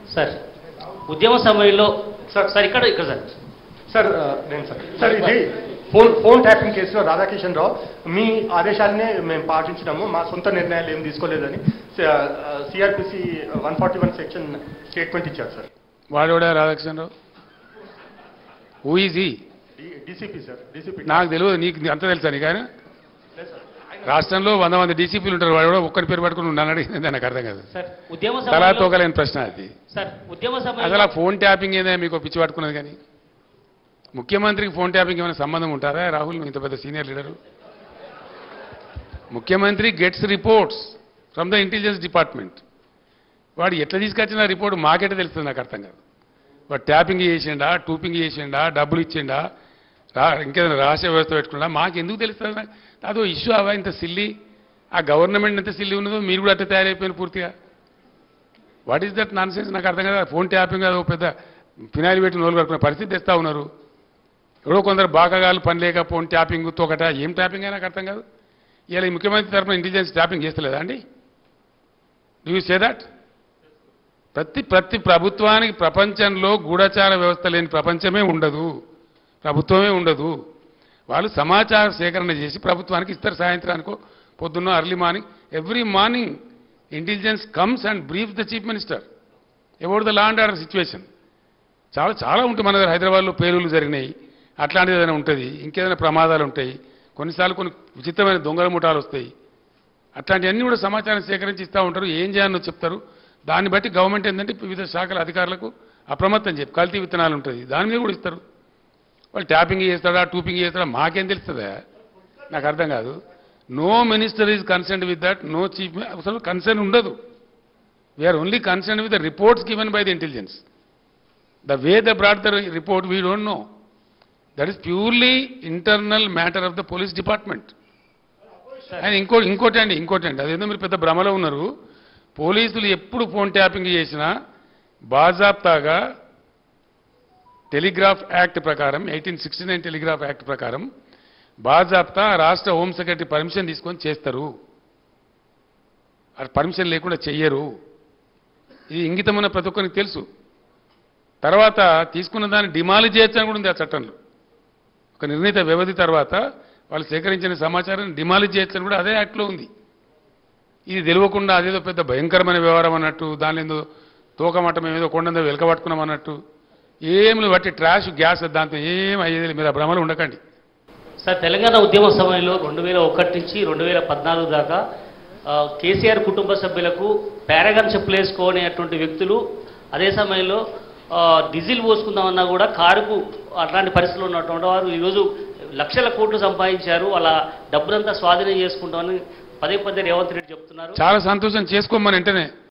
Sir ఉద్యమ సమయంలో sir. Sir ఇక్కడ ఇక్కడ సార్ సార్ ఆ, నేను సార్ సార్ ఇది ఫోన్ ఫోన్ ట్యాపింగ్ కేసులో రాధాకిషన్ రావు మీ ఆదేశాలనే మేము పాటించినాము మా సొంత నిర్ణయాలు ఏం తీసుకోలేదని CrPC one forty one section statement ఇచ్చారు సార్ వాడోడా రాధాకృష్ణరావు హూ ఈజ్ ఈ డీసీపీ సార్ డీసీపీ నాకు తెలియదు నీకు అంత తెలుసా నీకు ఆయన రాష్ట్రంలో వంద మంది డీసీపీలు ఉంటారు వాడు కూడా ఒక్కరి పేరు పట్టుకుని ఉన్నాను అడిగింది నాకు అర్థం కాదు సార్ ఉద్యమ తలా సమయంలో తోకలేని ప్రశ్న అది సార్ ఉద్యమ అసలు సమయంలో ఆ ఫోన్ ట్యాపింగ్ ఏదో మీకు పిచ్చి పట్టుకున్నది కానీ ముఖ్యమంత్రికి ఫోన్ ట్యాపింగ్ ఏమైనా సంబంధం ఉంటారా రాహుల్ నువ్వు ఇంత పెద్ద సీనియర్ లీడరు ముఖ్యమంత్రి gets reports from the intelligence department వాడు ఎట్లా తీసుకొచ్చిన రిపోర్ట్ మాకెట్ట తెలుస్తుంది నాకు అర్థం కాదు వాడు ట్యాపింగ్ చేసిండా టూపింగ్ చేసిండా డబ్బులు ఇచ్చిండా రా ఇంకేదైనా రహస్య వ్యవస్థ పెట్టుకున్నా మాకు ఎందుకు తెలుస్తుంది నాకు? అదో ఇష్యూ అవా ఇంత సిల్లి ఆ గవర్నమెంట్ ఎంత సిల్లి ఉన్నదో మీరు కూడా అట్లా తయారైపోయిన పూర్తిగా what is that nonsense నాకు అర్థం కదా ఫోన్ ట్యాపింగ్ అది ఒక పెద్ద ఫినాయిల్ పెట్టి నోలు కడుకునే పరిస్థితి తెస్తా ఉన్నారు ఎవడో కొందరు బాగాగాలు పని లేక ఫోన్ ట్యాపింగ్ తోకట ఏం ట్యాపింగ్ అయినా నాకు అర్థం కాదు ఇలా ఈ ముఖ్యమంత్రి తరఫున ఇంటెలిజెన్స్ ట్యాపింగ్ చేస్తలేదా అండి డూ యూ సే దట్ ప్రతి ప్రతి ప్రభుత్వానికి ప్రపంచంలో గూఢచార వ్యవస్థ లేని ప్రపంచమే ఉండదు ప్రభుత్వమే ఉండదు వాళ్ళు సమాచార సేకరణ చేసి ప్రభుత్వానికి ఇస్తారు సాయంత్రానికో పొద్దున్న early morning every morning intelligence comes and brief the chief minister about the law and order situation చాలా చాలా ఉంటాయి మన దగ్గర హైదరాబాద్లో పేలులు జరిగినాయి అట్లాంటిది ఏదైనా ఉంటుంది ఇంకేదైనా ప్రమాదాలు ఉంటాయి కొన్నిసార్లు కొన్ని విచిత్రమైన దొంగల ముఠాలు వస్తాయి అట్లాంటివన్నీ కూడా సమాచారం సేకరించి ఇస్తూ ఉంటారు ఏం చేయాలో చెప్తారు దాన్ని బట్టి గవర్నమెంట్ ఏంటంటే వివిధ శాఖల అధికారులకు అప్రమత్తం చెప్పి కల్తీ విత్తనాలు ఉంటుంది దాని మీద కూడా ఇస్తారు వాళ్ళు ట్యాపింగ్ చేస్తాడా టూపింగ్ చేస్తాడా మాకేం తెలుస్తుందా నాకు అర్థం కాదు no minister is concern with that no chief అసలు కన్సర్న్ ఉండదు we're only concern with the reports given by the intelligence the way the brought the report we don't know that is purely internal matter of the police department and ఇంకో ఇంకోటి అండి ఇంకోటి అండి అదేదో మీరు పెద్ద భ్రమలో ఉన్నారు పోలీసులు ఎప్పుడు ఫోన్ ట్యాపింగ్ చేసినా బాజాప్తాగా టెలిగ్రాఫ్ యాక్ట్ ప్రకారం eighteen sixty nine telegraph act ప్రకారం బాజాప్తా రాష్ట్ర హోమ్ సెక్రటరీ పర్మిషన్ తీసుకొని చేస్తారు అది పర్మిషన్ లేకుండా చెయ్యరు ఇది ఇంగితమైన ప్రతి ఒక్కరికి తెలుసు తర్వాత తీసుకున్న దాన్ని డిమాలి చేయొచ్చని కూడా ఉంది ఆ చట్టంలో ఒక నిర్ణీత వ్యవధి తర్వాత వాళ్ళు సేకరించిన సమాచారాన్ని డిమాలిజ్ చేయొచ్చని కూడా అదే యాక్ట్లో ఉంది ఇది తెలియకుండా అదేదో పెద్ద భయంకరమైన వ్యవహారం అన్నట్టు దాని ఏదో తోకమట్టం ఏదో కొండందో వెలకబట్టుకున్నాం అన్నట్టు ఏమి బట్టి ట్రాష్ గ్యాస్ దాంతో ఏం అయ్యేది లేదు. మీరు ఆ భ్రమలు ఉండకండి సార్ తెలంగాణ ఉద్యమ సమయంలో రెండు వేల ఒకటి నుంచి రెండు వేల పద్నాలుగు దాకా ఆ, కేసీఆర్ కుటుంబ సభ్యులకు పారాగన్ చెప్పులు వేసుకోనేటువంటి వ్యక్తులు అదే సమయంలో ఆ, డీజిల్ పోసుకుందామన్నా కూడా కారుకు అట్లాంటి పరిస్థితులు ఉన్నటువంటి వారు ఈరోజు లక్షల కోట్లు సంపాదించారు వాళ్ళ డబ్బునంతా స్వాధీనం చేసుకుంటామని పదే పదే రేవంత్ రెడ్డి చెప్తున్నారు చాలా సంతోషం చేసుకోమని వెంటనే